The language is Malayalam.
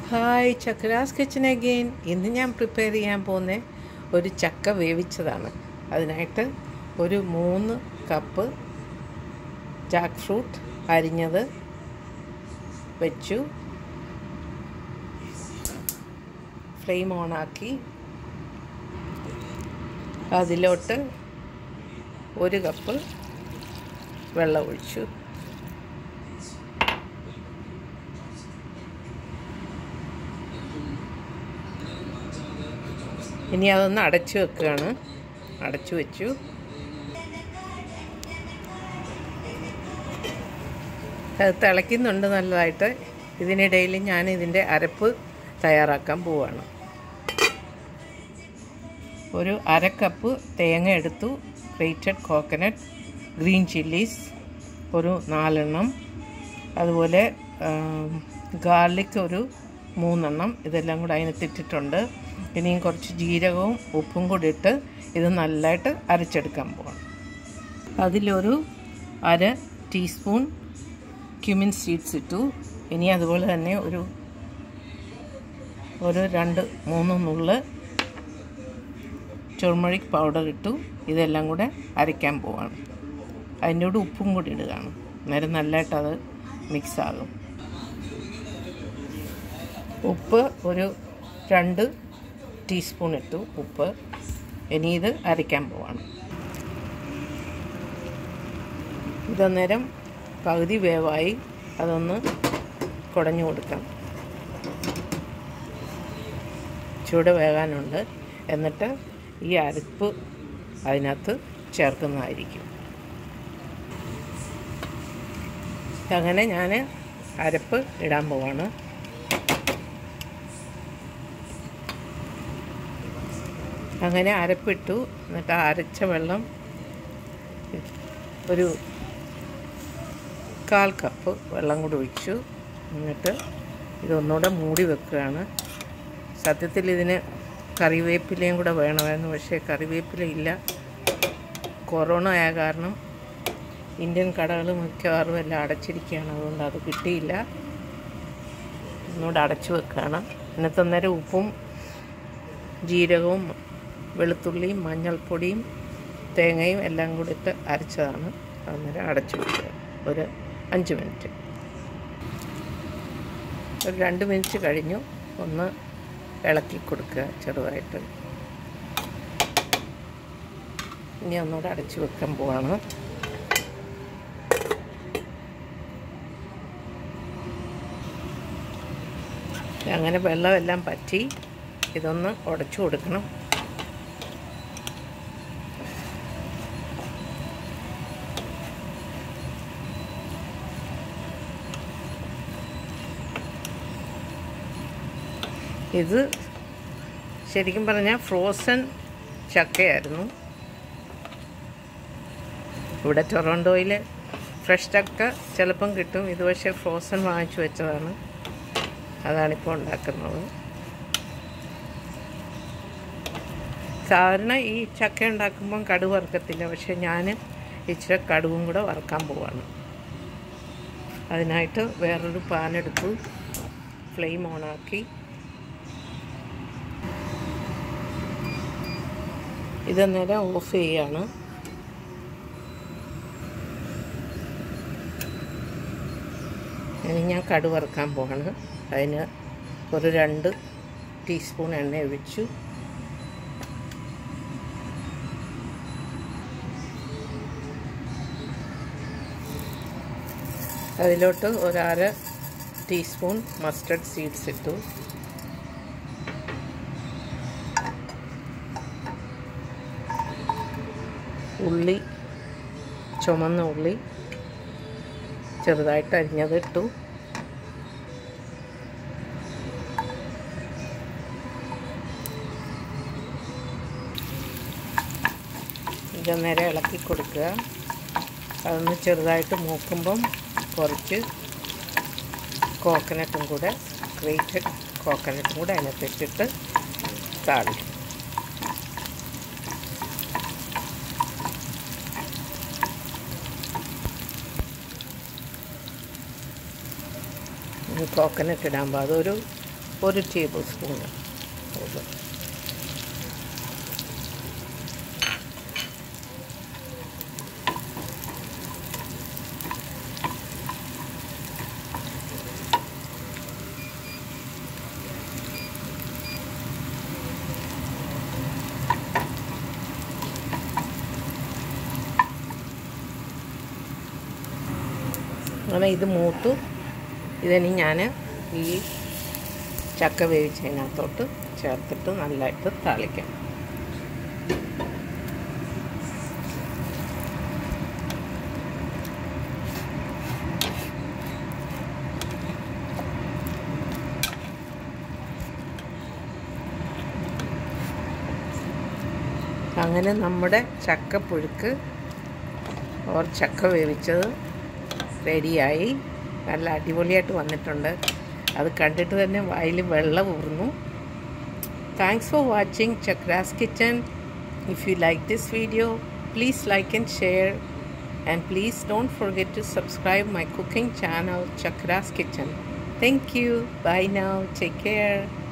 ഹായ് ചക്രാസ് കിച്ചൺ അഗെയിൻ ഇന്ന് ഞാൻ പ്രിപ്പയർ ചെയ്യാൻ പോകുന്ന ഒരു ചക്ക വേവിച്ചതാണ് അതിനായിട്ട് ഒരു മൂന്ന് കപ്പ് ജാക്ക് ഫ്രൂട്ട് അരിഞ്ഞത് വെച്ചു ഫ്ലെയിം ഓണാക്കി അതിലോട്ട് ഒരു കപ്പ് വെള്ളം ഒഴിച്ചു ഇനി അതൊന്ന് അടച്ചു വെക്കുകയാണ് അടച്ചു വെച്ചു അത് തിളയ്ക്കുന്നുണ്ട് നല്ലതായിട്ട് ഇതിനിടയിൽ ഞാൻ ഇതിൻ്റെ അരപ്പ് തയ്യാറാക്കാൻ പോവുകയാണ് ഒരു അര കപ്പ് തേങ്ങ എടുത്തു ഗ്രേറ്റഡ് കോക്കനട്ട് ഗ്രീൻ ചില്ലീസ് ഒരു നാലെണ്ണം അതുപോലെ ഗാർലിക് ഒരു മൂന്നെണ്ണം ഇതെല്ലാം കൂടെ അതിനകത്ത് ഇട്ടിട്ടുണ്ട് ഇനിയും കുറച്ച് ജീരകവും ഉപ്പും കൂടി ഇട്ട് ഇത് നല്ലതായിട്ട് അരച്ചെടുക്കാൻ പോകണം അതിലൊരു അര ടീസ്പൂൺ ക്യുമിൻ സീഡ്സ് ഇട്ടു ഇനി അതുപോലെ തന്നെ ഒരു ഒരു രണ്ട് മൂന്ന് നുള്ള് ചുർമഴിക് പൗഡർ ഇട്ടു ഇതെല്ലാം കൂടെ അരയ്ക്കാൻ പോവാണ് അതിൻ്റെ കൂടെ ഉപ്പും കൂടി ഇടുകയാണ് അന്നേരം നല്ലതായിട്ട് അത് മിക്സ് ആകും ഉപ്പ് ഒരു രണ്ട് ടീസ്പൂൺ ഇട്ടു ഉപ്പ് ഇനി ഇത് അരയ്ക്കാൻ പോവാണ് ഇതന്നേരം പകുതി വേവായി അതൊന്ന് കുടഞ്ഞു കൊടുക്കാം ചൂട് വേകാനുണ്ട് എന്നിട്ട് ഈ അരപ്പ് അതിനകത്ത് ചേർക്കുന്നതായിരിക്കും അങ്ങനെ ഞാൻ അരപ്പ് ഇടാൻ പോവാണ് അങ്ങനെ അരപ്പിട്ടു എന്നിട്ട് ആ അരച്ച വെള്ളം ഒരു കാൽ കപ്പ് വെള്ളം കൂടി ഒഴിച്ചു എന്നിട്ട് ഇതൊന്നുകൂടെ മൂടി വെക്കുകയാണ് സത്യത്തിൽ ഇതിന് കറിവേപ്പിലയും കൂടെ വേണമായിരുന്നു പക്ഷേ കറിവേപ്പില ഇല്ല കൊറോണ ആയ കാരണം ഇന്ത്യൻ കടകൾ മിക്കവാറും എല്ലാം അടച്ചിരിക്കുകയാണ് അതുകൊണ്ട് അത് കിട്ടിയില്ല ഒന്നുകൂടെ അടച്ചു വെക്കുകയാണ് എന്നിട്ട് അന്നേരം ഉപ്പും ജീരകവും വെളുത്തുള്ളിയും മഞ്ഞൾപ്പൊടിയും തേങ്ങയും എല്ലാം കൂടി ഇട്ട് അരച്ചതാണ് അന്നേരം അടച്ചു വെക്കുക ഒരു അഞ്ച് മിനിറ്റ് ഒരു രണ്ട് മിനിറ്റ് കഴിഞ്ഞു ഒന്ന് ഇളക്കി കൊടുക്കുക ചെറുതായിട്ട് ഇനി ഒന്നുകൂടെ അടച്ചു വെക്കാൻ പോവാണ് അങ്ങനെ വെള്ളമെല്ലാം പറ്റി ഇതൊന്ന് ഉടച്ചു കൊടുക്കണം ഇത് ശരിക്കും പറഞ്ഞാൽ ഫ്രോസൺ ചക്കയായിരുന്നു ഇവിടെ ടൊറോണ്ടോയിൽ ഫ്രഷ് ചക്ക ചിലപ്പം കിട്ടും ഇത് പക്ഷേ ഫ്രോസൺ വാങ്ങിച്ചു വെച്ചതാണ് അതാണിപ്പോൾ ഉണ്ടാക്കുന്നത് സാധാരണ ഈ ചക്ക ഉണ്ടാക്കുമ്പം കടുവ് വറുക്കത്തില്ല പക്ഷെ ഞാൻ ഇച്ചിരി കടുവും കൂടെ വറുക്കാൻ പോവാണ് അതിനായിട്ട് വേറൊരു പാനെടുത്തു ഫ്ലെയിം ഓണാക്കി ഇതന്നേരം ഓഫ് ചെയ്യാണ് ഇനി ഞാൻ കടു വറുക്കാൻ പോവാണ് അതിന് ഒരു രണ്ട് ടീസ്പൂൺ എണ്ണ ഒഴിച്ചു അതിലോട്ട് ഒരര ടീസ്പൂൺ മസ്റ്റർഡ് സീഡ്സ് ഇട്ടു ഉള്ളി ചുമന്ന ഉള്ളി ചെറുതായിട്ട് അരിഞ്ഞത് ഇട്ടു ഇതന്നേരം ഇളക്കി കൊടുക്കുക അതൊന്ന് ചെറുതായിട്ട് മൂക്കുമ്പം കുറച്ച് കോക്കനട്ടും കൂടെ ഗ്രേറ്റഡ് കോക്കനട്ടും കൂടെ അതിനകത്ത് ഇട്ടിട്ട് താളിക്കും കോക്കനട്ട് ഇടാൻ അതൊരു ഒരു ടേബിൾ സ്പൂണ് അങ്ങനെ ഇത് മൂത്തു ഇതിനി ഞാൻ ഈ ചക്ക വേവിച്ചതിനകത്തോട്ട് ചേർത്തിട്ട് നല്ലതായിട്ട് താളിക്കാം അങ്ങനെ നമ്മുടെ ചക്കപ്പുഴുക്ക് ഓർ ചക്ക വേവിച്ചത് റെഡിയായി നല്ല അടിപൊളിയായിട്ട് വന്നിട്ടുണ്ട് അത് കണ്ടിട്ട് തന്നെ വായിൽ വെള്ളം ഊർന്നു thanks for watching Chakra's kitchen if you like this video please like and share and please don't forget to subscribe my cooking channel Chakra's kitchen thank you bye now take care